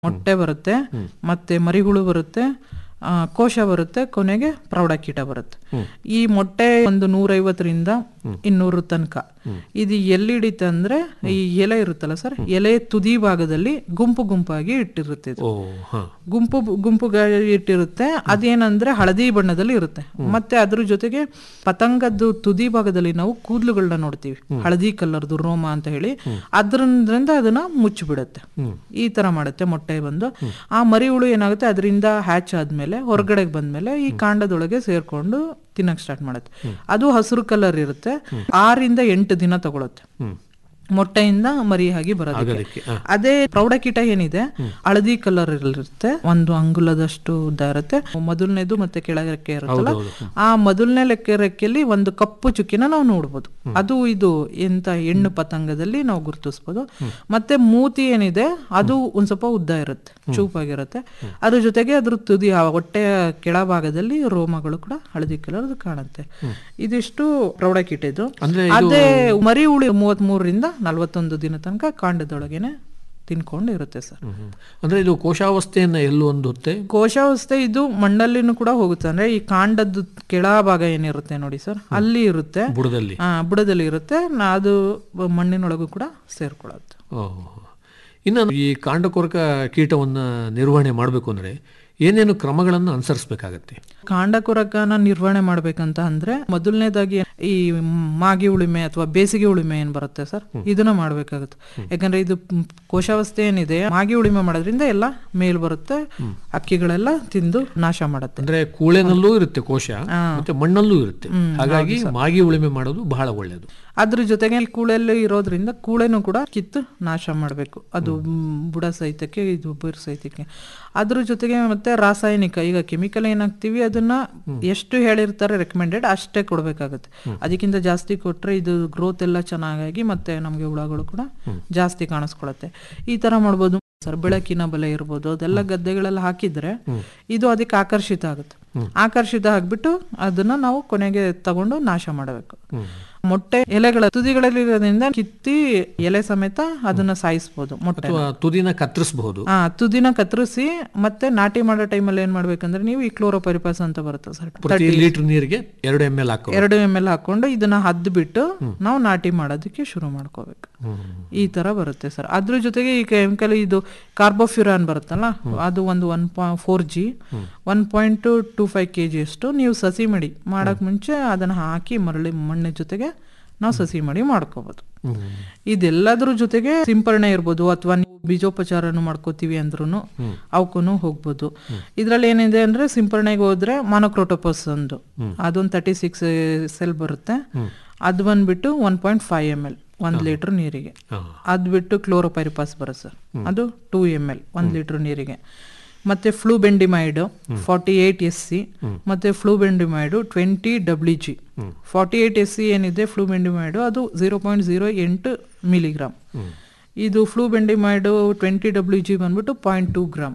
ಮೊಟ್ಟೆ ಬರುತ್ತೆ ಮತ್ತೆ ಮರಿಹುಳು ಬರುತ್ತೆ ಆ, ಕೋಶ ಬರುತ್ತೆ ಕೊನೆಗೆ ಪ್ರೌಢಕೀಟ ಬರುತ್ತೆ ಈ ಮೊಟ್ಟೆ ಒಂದು ನೂರೈವತ್ತರಿಂದ ಇನ್ನೂರು ತನಕ ಇದು ಎಲ್ಲಿ ಹಿಡಿತೆ ಅಂದ್ರೆ ಈ ಎಲೆ ಇರುತ್ತಲ್ಲ ಸರ್ ಎಲೆ ತುದಿ ಭಾಗದಲ್ಲಿ ಗುಂಪು ಗುಂಪಾಗಿ ಇಟ್ಟಿರುತ್ತೆ ಇದು. ಓ ಹಾ ಗುಂಪು ಗುಂಪುಗಳು ಇಟ್ಟಿರುತ್ತೆ ಅದೇನಂದ್ರೆ ಹಳದಿ ಬಣ್ಣದಲ್ಲಿ ಇರುತ್ತೆ ಮತ್ತೆ ಅದ್ರ ಜೊತೆಗೆ ಪತಂಗದ್ದು ತುದಿ ಭಾಗದಲ್ಲಿ ನಾವು ಕೂದಲುಗಳನ್ನ ನೋಡ್ತೀವಿ ಹಳದಿ ಕಲರ್ದು ರೋಮ ಅಂತ ಹೇಳಿ ಅದ್ರಿಂದ ಅದನ್ನ ಮುಚ್ಚಿಬಿಡುತ್ತೆ ಈ ತರ ಮಾಡುತ್ತೆ ಮೊಟ್ಟೆ ಬಂದು ಆ ಮರಿ ಹುಳು ಏನಾಗುತ್ತೆ ಅದರಿಂದ ಹ್ಯಾಚ್ ಆದ್ಮೇಲೆ ಹೊರಗಡೆಗೆ ಬಂದ್ಮೇಲೆ ಈ ಕಾಂಡದೊಳಗೆ ಸೇರ್ಕೊಂಡು ತಿನ್ನಕ್ ಸ್ಟಾರ್ಟ್ ಮಾಡುತ್ತೆ ಅದು ಹಸಿರು ಕಲರ್ ಇರುತ್ತೆ ಆರಿಂದ ಎಂಟು ದಿನ ತಗೊಳುತ್ತೆ ಮೊಟ್ಟೆಯಿಂದ ಮರಿಯಾಗಿ ಬರೋದಕ್ಕೆ ಆಗಲಿಕ್ಕೆ ಹಾ. ಅದೇ ಪ್ರೌಢಕೀಟ ಏನಿದೆ ಹಳದಿ ಕಲರ್ ಇರುತ್ತೆ ಒಂದು ಅಂಗುಲದಷ್ಟು ಉದ್ದ ಇರುತ್ತೆ ಮೊದಲನೇದು ಮತ್ತೆ ಕೆಳಗೆ ಇರುತ್ತಲ್ಲ ಆ ಮೊದಲನೇ ಲೆಕ್ಕ ರೆಕ್ಕೆಯಲ್ಲಿ ಒಂದು ಕಪ್ಪು ಚುಕ್ಕಿನ ನಾವು ನೋಡ್ಬೋದು ಅದು ಇದು ಎಂತ ಹೆಣ್ಣು ಪತಂಗದಲ್ಲಿ ನಾವು ಗುರುತಿಸ್ಬೋದು ಮತ್ತೆ ಮೂತಿ ಏನಿದೆ ಅದು ಒಂದ್ ಸ್ವಲ್ಪ ಉದ್ದ ಇರುತ್ತೆ ಚೂಪಾಗಿರುತ್ತೆ ಅದ್ರ ಜೊತೆಗೆ ಅದ್ರ ತುದಿ ಆ ಹೊಟ್ಟೆಯ ಕೆಳಭಾಗದಲ್ಲಿ ರೋಮಗಳು ಕೂಡ ಹಳದಿ ಕಲರ್ ಕಾಣುತ್ತೆ ಇದಿಷ್ಟು ಪ್ರೌಢಕೀಟ ಇದು ಅಂದ್ರೆ ಅದೇ ಮರಿ ಉಳಿ ಮೂವತ್ತ್ ಮೂರರಿಂದ ನಲವತ್ತೊಂದು ದಿನ ತನಕ ಕಾಂಡದೊಳಗೇನೆ ತಿನ್ಕೊಂಡು ಇರುತ್ತೆ ಸರ್ ಹ್ಮ್. ಅಂದ್ರೆ ಇದು ಕೋಶಾವಸ್ಥೆಯನ್ನ ಎಲ್ಲೂ ಹೊಂದುತ್ತೆ ಕೋಶಾವಸ್ಥೆ ಇದು ಮಣ್ಣಲ್ಲಿನೂ ಕೂಡ ಹೋಗುತ್ತೆ ಅಂದ್ರೆ ಈ ಕಾಂಡದ ಕೆಳಭಾಗ ಏನಿರುತ್ತೆ ನೋಡಿ ಸರ್ ಅಲ್ಲಿ ಇರುತ್ತೆ ಬುಡದಲ್ಲಿ ಆ, ಬುಡದಲ್ಲಿ ಇರುತ್ತೆ ನ- ಅದು ಮಣ್ಣಿನೊಳಗೂ ಕೂಡ ಸೇರ್ಕೊಳ್ಳುತ್ತೆ ಓಹ್. ಇನ್ನು ಈ ಕಾಂಡಕೊರಕ ಕೀಟವನ್ನ ನಿರ್ವಹಣೆ ಮಾಡಬೇಕು ಅಂದ್ರೆ ಏನೇನು ಕ್ರಮಗಳನ್ನು ಅನುಸರಿಸಬೇಕಾಗತ್ತೆ ಕಾಂಡಕೊರಕನ ನಿರ್ವಹಣೆ ಮಾಡ್ಬೇಕಂತ ಅಂದ್ರೆ ಮೊದಲನೇದಾಗಿ ಈ ಮಾಗಿ ಉಳಿಮೆ ಅಥವಾ ಬೇಸಿಗೆ ಉಳಿಮೆ ಏನ್ ಬರುತ್ತೆ ಸರ್ ಇದನ್ನ ಮಾಡ್ಬೇಕಾಗುತ್ತೆ ಯಾಕಂದ್ರೆ ಇದು ಮ್, ಕೋಶಾವಸ್ಥೆ ಏನಿದೆ ಮಾಗಿ ಉಳಿಮೆ ಮಾಡೋದ್ರಿಂದ ಎಲ್ಲ ಮೇಲ್ ಬರುತ್ತೆ ಅಕ್ಕಿಗಳೆಲ್ಲ ತಿಂದು ನಾಶ ಮಾಡುತ್ತೆ ಅಂದ್ರೆ ಕೂಳೆನಲ್ಲೂ ಇರುತ್ತೆ ಕೋಶ ಮತ್ತೆ ಮಣ್ಣಲ್ಲೂ ಇರುತ್ತೆ ಹಾಗಾಗಿ ಮಾಗಿ ಉಳಿಮೆ ಮಾಡೋದು ಬಹಳ ಒಳ್ಳೆಯದು ಅದ್ರ ಜೊತೆಗೆ ಕೂಳೆಲ್ಲಿ ಇರೋದ್ರಿಂದ ಕೂಳೆನೂ ಕೂಡ ಕಿತ್ತು ನಾಶ ಮಾಡಬೇಕು ಅದು ಮ್, ಬುಡ ಸಹಿತಕ್ಕೆ ಇದು ಬೇರ್ ಸಹಿತಕ್ಕೆ ಅದ್ರ ಜೊತೆಗೆ ಮತ್ತೆ ರಾಸಾಯನಿಕ ಈಗ ಕೆಮಿಕಲ್ ಏನಾಗ್ತೀವಿ ಅದನ್ನ ಎಷ್ಟು ಹೇಳಿರ್ತಾರೆ ರೆಕಮೆಂಡೆಡ್ ಅಷ್ಟೇ ಕೊಡ್ಬೇಕಾಗುತ್ತೆ ಅದಕ್ಕಿಂತ ಜಾಸ್ತಿ ಕೊಟ್ರೆ ಇದು ಗ್ರೋತ್ ಎಲ್ಲ ಚೆನ್ನಾಗಾಗಿ ಮತ್ತೆ ನಮಗೆ ಹುಳಗಳು ಕೂಡ ಜಾಸ್ತಿ ಕಾಣಿಸ್ಕೊಳತ್ತೆ ಈ ತರ ಮಾಡ್ಬೋದು ಸರ್ ಬೆಳಕಿನ ಬಲೆ ಇರ್ಬೋದು ಅದೆಲ್ಲ ಗದ್ದೆಗಳೆಲ್ಲ ಹಾಕಿದ್ರೆ ಇದು ಅದಕ್ಕೆ ಆಕರ್ಷಿತ ಆಗುತ್ತೆ ಆಕರ್ಷಿತ ಆಗ್ಬಿಟ್ಟು ಅದನ್ನ ನಾವು ಕೊನೆಗೆ ತಗೊಂಡು ನಾಶ ಮಾಡಬೇಕು ಮೊಟ್ಟೆ ಎಲೆಗಳ ತುದಿಗಳಲ್ಲಿ ಇರೋದ್ರಿಂದ ಕಿತ್ತಿ ಎಲೆ ಸಮೇತ ಅದನ್ನ ಸಾಯಿಸ್ಬೋದು ಮೊಟ್ಟೆ ಅಥವಾ ತುದಿನ ಕತ್ತರಿಸಬಹುದು ಆ ತುದಿನ ಕತ್ತರಿಸಿ ಮತ್ತೆ ನಾಟಿ ಮಾಡೋ ಟೈಮಲ್ಲಿ ಏನ್ ಮಾಡ್ಬೇಕಂದ್ರೆ ನೀವು ಈ ಕ್ಲೋರೋಪರಿಪಾಸ್ ಅಂತ ಬರುತ್ತೆ ಸರ್ ಪ್ರತಿ ಲೀಟರ್ ನೀರಿಗೆ ಎರಡು ಎಮ್ ಎಲ್ ಹಾಕೋ ಎರಡು ಎಮ್ ಎಲ್ ಹಾಕೊಂಡು ಇದನ್ನ ಹದ್ದು ಬಿಟ್ಟು ನಾವು ನಾಟಿ ಮಾಡೋದಕ್ಕೆ ಶುರು ಮಾಡ್ಕೋಬೇಕು ಈ ತರ ಬರುತ್ತೆ ಸರ್ ಅದ್ರ ಜೊತೆಗೆ ಈ ಕೆಮಿಕಲ್ ಇದು ಕಾರ್ಬೋಫ್ಯೂರಾನ್ ಬರುತ್ತಲ್ಲ ಅದು ಒಂದು one point four G one point two five K G ಅಷ್ಟು ನೀವು ಸಸಿ ಮಾಡಿ ಮಾಡಕ್ ಮುಂಚೆ ಅದನ್ನ ಹಾಕಿ ಮರಳಿ ಮಣ್ಣಿನ ಜೊತೆಗೆ ನಾವು ಸಸಿ ಮಾಡಿ ಮಾಡ್ಕೋಬಹುದು ಇದೆಲ್ಲದ್ರ ಜೊತೆಗೆ ಸಿಂಪರಣೆ ಇರ್ಬೋದು ಅಥವಾ ನೀವು ಬೀಜೋಪಚಾರನು ಮಾಡ್ಕೋತೀವಿ ಅಂದ್ರೂ ಅವಕ್ಕೂ ಹೋಗ್ಬೋದು ಇದ್ರಲ್ಲಿ ಏನಿದೆ ಅಂದ್ರೆ ಸಿಂಪರಣೆಗೆ ಹೋದ್ರೆ ಮಾನೋಕ್ರೋಟೋಪಸ್ ಒಂದು ಅದೊಂದು ತರ್ಟಿ ಸಿಕ್ಸ್ ಸೆಲ್ ಬರುತ್ತೆ ಅದು ಬಂದ್ಬಿಟ್ಟು one point five M L ಒಂದ್ ಲೀಟರ್ ನೀರಿಗೆ ಅದ್ ಬಿಟ್ಟು ಕ್ಲೋರೋಪೈರಿಪಾಸ್ ಬರುತ್ತೆ ಸರ್ ಅದು ಟೂ ಎಮ್ ಎಲ್ ಒಂದ್ ಲೀಟರ್ ನೀರಿಗೆ ಮತ್ತೆ flubendiamide forty eight S C ಮತ್ತೆ flubendiamide twenty W G forty eight S C ಏನಿದೆ ಫ್ಲೂಬೆಂಡಿಮೈಡ್ ಅದು ಜೀರೋ ಪಾಯಿಂಟ್ ಜೀರೋ ಎಂಟು ಮಿಲಿಗ್ರಾಮ್ ಇದು ಫ್ಲೂಬೆಂಡಿಮೈಡ್ ಟ್ವೆಂಟಿ ಡಬ್ಲ್ಯೂ ಜಿ ಬಂದ್ಬಿಟ್ಟು ಪಾಯಿಂಟ್ ಟೂ ಗ್ರಾಮ್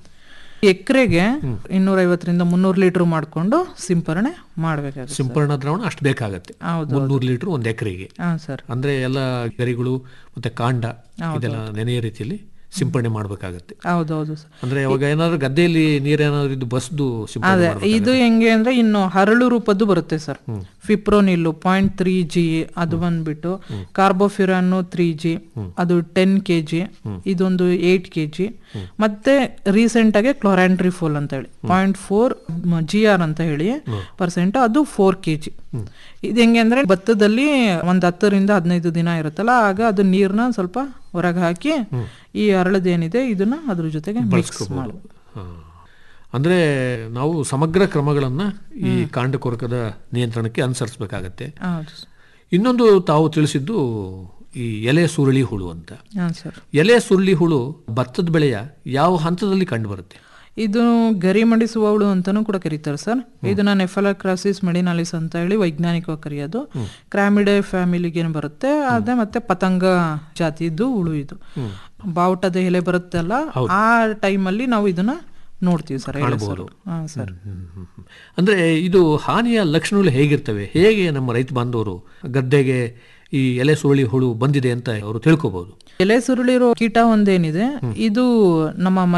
ಎಕರೆಗೆ ಇನ್ನೂರೈವತ್ತರಿಂದ ಮುನ್ನೂರು ಲೀಟರ್ ಮಾಡ್ಕೊಂಡು ಸಿಂಪರಣೆ ಮಾಡ್ಬೇಕಾಗುತ್ತೆ ಸಿಂಪರಣಾ ದ್ರಾವಣ ಅಷ್ಟು ಬೇಕಾಗತ್ತೆ ಹೌದು ಮುನ್ನೂರು ಲೀಟರ್ ಒಂದ್ ಎಕರೆಗೆ ಹಾ ಸರ್ ಅಂದ್ರೆ ಎಲ್ಲ ಗರಿಗಳು ಮತ್ತೆ ಕಾಂಡ ಇದೆಲ್ಲ ನೆನೆಯ ರೀತಿಯಲ್ಲಿ ಸಿಂಪರಣೆ ಮಾಡ್ಬೇಕಾಗತ್ತೆ ಹೌದೌದು ಸರ್ ಅಂದ್ರೆ ಅವಾಗ ಏನಾದ್ರು ಗದ್ದೆಯಲ್ಲಿ ನೀರೇನಾದ್ರು ಇದು ಬಸ್ದು ಸಿಂಪರಣೆ ಅದೇ ಮಾಡ್ಬೇಕಾಗತ್ತೆ. ಇದು ಹೆಂಗೆ ಅಂದ್ರೆ ಇನ್ನು ಹರಳು ರೂಪದ್ದು ಬರುತ್ತೆ sir fipronil point three G ಅದು ಬಂದ್ಬಿಟ್ಟು ಕಾರ್ಬೋಫ್ಯೂರಾನು ತ್ರೀ ಜಿ ಅದು ಟೆನ್ ಕೆ ಜಿ ಇದೊಂದು ಏಟ್ ಕೆ ಜಿ ಮತ್ತೆ ರೀಸೆಂಟ್ ಆಗಿ ಕ್ಲೋರಾಂಟ್ರಿಫೋಲ್ ಅಂತ ಹೇಳಿ ಪಾಯಿಂಟ್ ಫೋರ್ ಜಿ ಆರ್ ಅಂತ ಹೇಳಿ ಪರ್ಸೆಂಟ್ ಅದು ಫೋರ್ ಕೆ ಜಿ ಇದು ಹೆಂಗೆ ಅಂದ್ರೆ ಭತ್ತದಲ್ಲಿ ಒಂದ್ ಹತ್ತರಿಂದ ಹದಿನೈದು ದಿನ ಇರುತ್ತಲ್ಲ ಆಗ ಅದು ನೀರ್ನ ಸ್ವಲ್ಪ ಹೊರಗೆ ಹಾಕಿ ಈ ಹರಳದೇನಿದೆ ಇದನ್ನ ಅದ್ರ ಜೊತೆಗೆ ಮಿಕ್ಸ್ ಮಾಡಿ ಹಾ. ಅಂದ್ರೆ ನಾವು ಸಮಗ್ರ ಕ್ರಮಗಳನ್ನ ಈ ಕಾಂಡ ಕೊರಕದ ನಿಯಂತ್ರಣಕ್ಕೆ ಅನುಸರಿಸಬೇಕಾಗತ್ತೆ ಹೌದು ಸರ್. ಇನ್ನೊಂದು ತಾವು ತಿಳಿಸಿದ್ದು ಈ ಎಲೆ ಸುರುಳಿ ಹುಳು ಅಂತ ಹಾ ಸರ್ ಎಲೆ ಸುರುಳಿ ಹುಳು ಭತ್ತದ ಬೆಳೆಯ ಯಾವ ಹಂತದಲ್ಲಿ ಕಂಡು ಬರುತ್ತೆ ಇದು ಗರಿ ಮಡಿಸುವ ಹುಳು ಅಂತಾನೂ ಕೂಡ ಕರೀತಾರೆ ಸರ್ ಇದನ್ನ ನೆಫಲಕ್ರಾಸಿಸ್ ಮೆಡಿನಾಲಿಸ್ ಅಂತ ಹೇಳಿ ವೈಜ್ಞಾನಿಕವಾಗಿ ಕರೆಯೋದು ಕ್ರಾಮಿಡೆ ಫ್ಯಾಮಿಲಿಗೆ ಬರುತ್ತೆ ಅದೇ ಮತ್ತೆ ಪತಂಗ ಜಾತಿದ್ದು ಹುಳು ಇದು ಬಾವುಟದ ಎಲೆ ಬರುತ್ತಲ್ಲ ಆ ಟೈಮಲ್ಲಿ ನಾವು ಇದನ್ನ ನೋಡ್ತೀವಿ ಸರ್ ಎಲೆ ಸರ್ ಹಾ ಸರ್ ಹ್ಮ್, ಹ್ಮ್, ಹ್ಮ್. ಅಂದ್ರೆ ಇದು ಹಾನಿಯ ಲಕ್ಷಣಗಳು ಹೇಗಿರ್ತವೆ ಹೇಗೆ ನಮ್ಮ ರೈತ ಬಾಂಧವರು ಗದ್ದೆಗೆ ಈ ಎಲೆ ಸುರುಳಿ ಹುಳು ಬಂದಿದೆ ಅಂತ ಅವರು ತಿಳ್ಕೋಬಹುದು ಎಲೆ ಸುರುಳಿರೋ ಕೀಟ ಒಂದೇನಿದೆ ಇದು ನಮ್ಮ